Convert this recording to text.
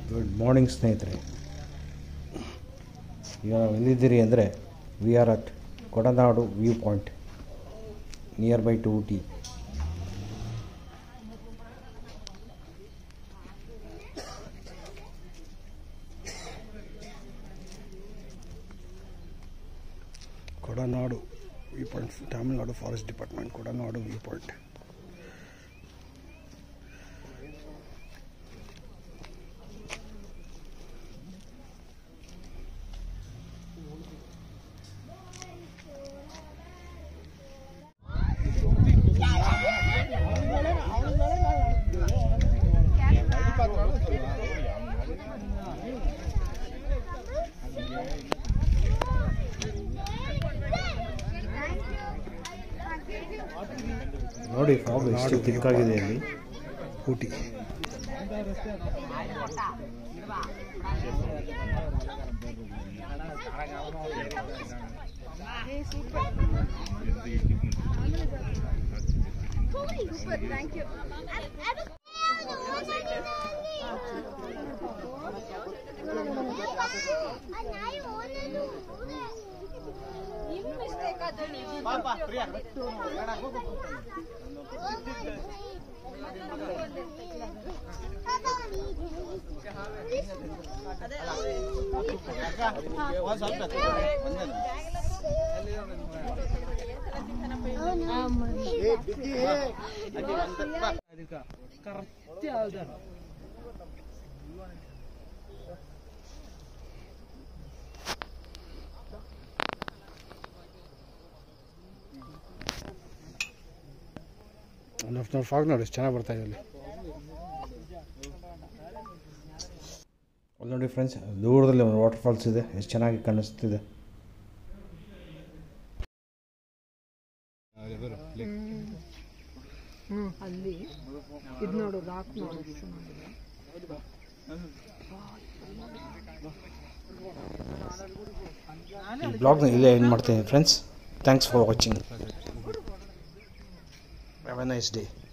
Good morning ಸ್ನೇಹಿತರೆ ಈಗ ನಾವು ಎಲ್ಲಿದ್ದೀರಿ ಅಂದರೆ V R at Kodanad view point near by to Ooty Kodanad view point Tamil Nadu forest department Kodanad view point ನೋಡಿ ಫಾಗ್ ಎಷ್ಟು ತಿಕ್ಕಾಗಿದೆ ಅಲ್ಲಿ ಊಟಿ Thank you. ನಿಮ್ಮ ಮಿಸ್ಟೇಕ್ ಅದು ನೀವು ಲೆಫ್ಟ್ ನೋಡಿ ಫಾಗ್ ನೋಡಿ ಎಷ್ಟು ಚೆನ್ನಾಗಿ ಬರ್ತಾ ಇದೆ ಅಲ್ಲಿ ಅಲ್ಲಿ ನೋಡಿ ಫ್ರೆಂಡ್ಸ್ ದೂರದಲ್ಲಿ ಒಂದು ವಾಟರ್ ಫಾಲ್ಸ್ ಇದೆ ಎಷ್ಟು ಚೆನ್ನಾಗಿ ಕಾಣಿಸ್ತಿದೆ ಹ್ಮ್ ಅಲ್ಲಿ ಇದು ನೋಡು ರಾಕ್ ನೋಡು ಎಷ್ಟು ಚೆನ್ನಾಗಿದೆ ಈ ಬ್ಲಾಗ್ನ ಇಲ್ಲೇ ಎಂಡ್ ಮಾಡ್ತೀನಿ friends thanks for watching have a nice day